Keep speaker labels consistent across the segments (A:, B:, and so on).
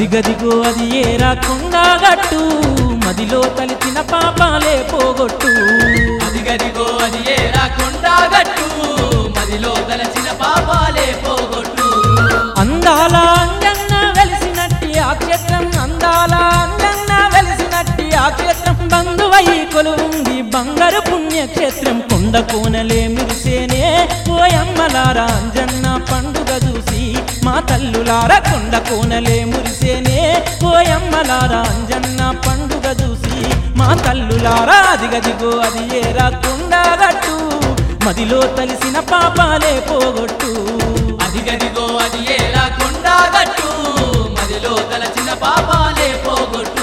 A: అదిగదిగో అది ఏరా కొండగట్టు మదిలో తలిచిన పాపాలే పోగొట్టు
B: అదిగదిగో అది ఏ రాకుండాగట్టు మదిలో తలచిన పాపాలే పోగొట్టు
A: అందాల అంజన్న వెలిసినట్టి ఆ క్షేత్రం అందాల అంజన్న వెలిసినట్టి ఆ క్షేత్రం బంధువై కొలువుంది బంగారు పుణ్యక్షేత్రం కొండ కోనలే మిరిసేనే పోయమ్మలారా అంజన్న పండుగ చూసి మా తల్లులార కొండ కోనలే మురిసేనే పోయమ్మలారా అంజన్న పండుగ చూసి మా తల్లులారా అదిగదిగో అది ఏరా కొండగట్టు మదిలో తలిసిన పాపాలే పోగొట్టు
B: అదిగదిగో అది ఏ రాకుండాగట్టు మదిలో తలచిన పాపాలే పోగొట్టు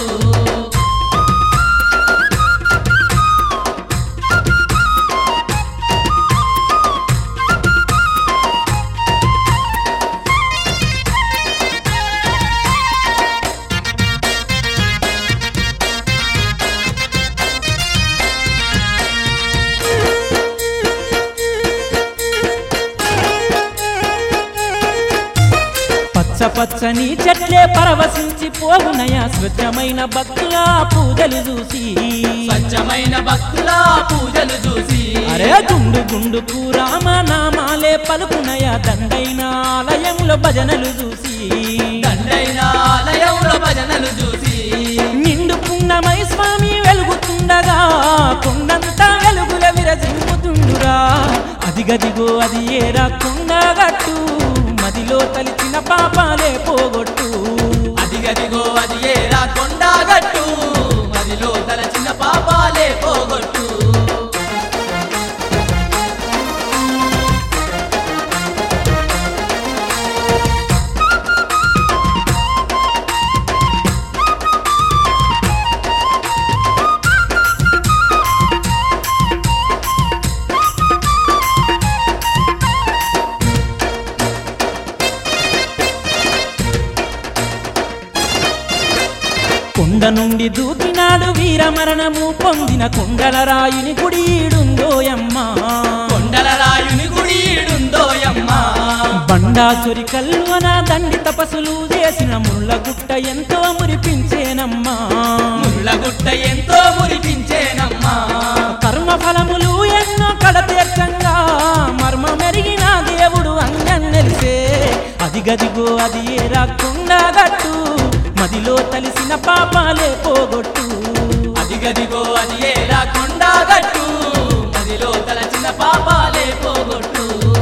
A: పచ్చ పచ్చని చెట్లే పరవశించి పోవునయా స్వచ్ఛమైన భక్తుల పూజలు చూసి
B: స్వచ్ఛమైన భక్తుల పూజలు చూసి
A: అరే గుండు గుండుకు రామనామాలే పలుకునయా దండైన ఆలయంలో భజనలు చూసి
B: దండైన ఆలయంలో భజనలు చూసి
A: నిండు పున్నమై స్వామి వెలుగుతుండగా కొండంతా వెలుగుల విరజింపుతుండురా అదిగదిగో అది ఏరా కొండగట్టు మదిలో తలిచిన పాపాలే పోగొట్టు
B: అదిగదిగో అది ఏ రాకుండాగట్టు మదిలో తలచిన పాపాలే పోగొట్టు
A: కొండ నుండి దూకినాడు వీరమరణము పొందిన కొండల రాయుని గుడీడుందోయమ్మా
B: కొండల రాయుని గుడిడుందోయమ్మా
A: బండాసురి కల్లువన దండి తపస్సులు చేసిన ముళ్ళగుట్ట ఎంతో మురిపించేనమ్మా
B: ముళ్ళగుట్ట ఎంతో మురిపించేనమ్మా
A: కర్మ ఫలములు ఎన్నో కడతీర్చంగా మర్మ మెరిగిన దేవుడు అంగన్నెలిసే అదిగదిగో అది ఏరా కొండగట్టు మదిలో తలిసిన పాపాలే పోగొట్టు
B: అదిగదిగో అది ఏ రాకుండాగట్టు మదిలో తలచిన పాపాలే పోగొట్టు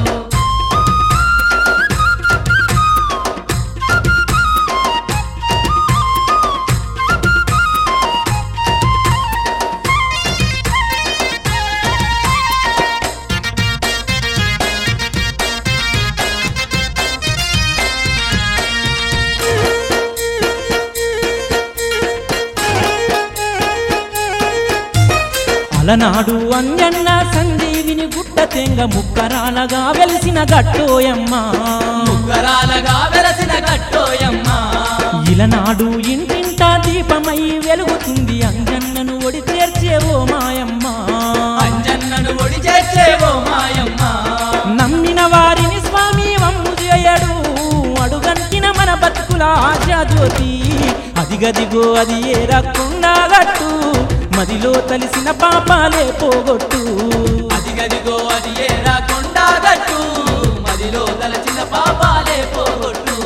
A: అలనాడు అంజన్న సంజీవిని గుట్ట తెంగ ముక్కరాలగా వెలిసిన గట్టోయమ్మా
B: ముగ్గరాలగా వెలసిన గట్టోయమ్మా
A: ఇలనాడు ఇంటింటా దీపమై వెలుగుతుంది అంజన్నను ఒడి తీర్చేవో మాయమ్మ
B: అంజన్నను ఒడి చేసేవో మాయమ్మ
A: నమ్మిన వారిని స్వామి వమ్ము చేయడు అడుగంటిన మన బతుకుల ఆశా జ్యోతి అదిగదిగో అది ఏ రక్కుండాగట్టు మదిలో తలిసిన పాపాలే పోగొట్టు
B: అదిగదిగో అది ఏ రాకుండాగట్టు మదిలో తలచిన పాపాలే పోగొట్టు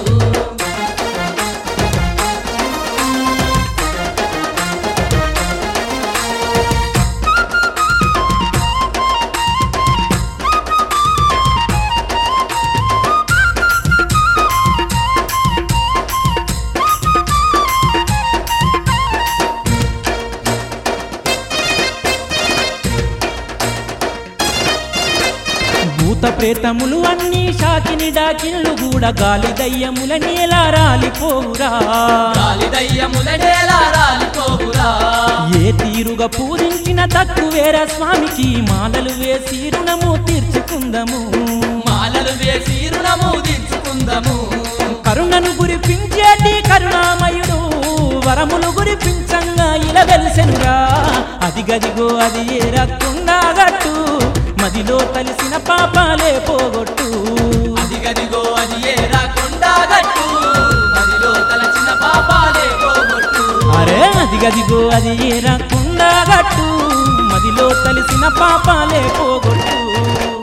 A: భూత ప్రేతములు అన్నీ షాకిని డాకిళ్ళు కూడా గాలి దయ్యముల నేలా రాలిపోవురా
B: గాలి దయ్యములడేలా రాలిపోవురా
A: ఏ తీరుగా పూజించిన తక్కువేరా స్వామికి మాలలు వేసి రుణము తీర్చుకుందము
B: మాలలు వేసి రుణము దించుకుందము
A: కరుణను గురిపించేటి కరుణామయుడు వరములు గురిపించంగా ఇలా వెలిసెనురా అదిగదిగో అది ఏ రక్కుండాగట్టు మదిలో తలిసిన పాపాలే పోగొట్టు
B: అదిగదిగో అది ఏ రాకుండాగట్టు మదిలో తలచిన పాప
A: అదిగదిగో అది ఏరా కొండగట్టు మదిలో తలిసిన పాపాలే పోగొట్టు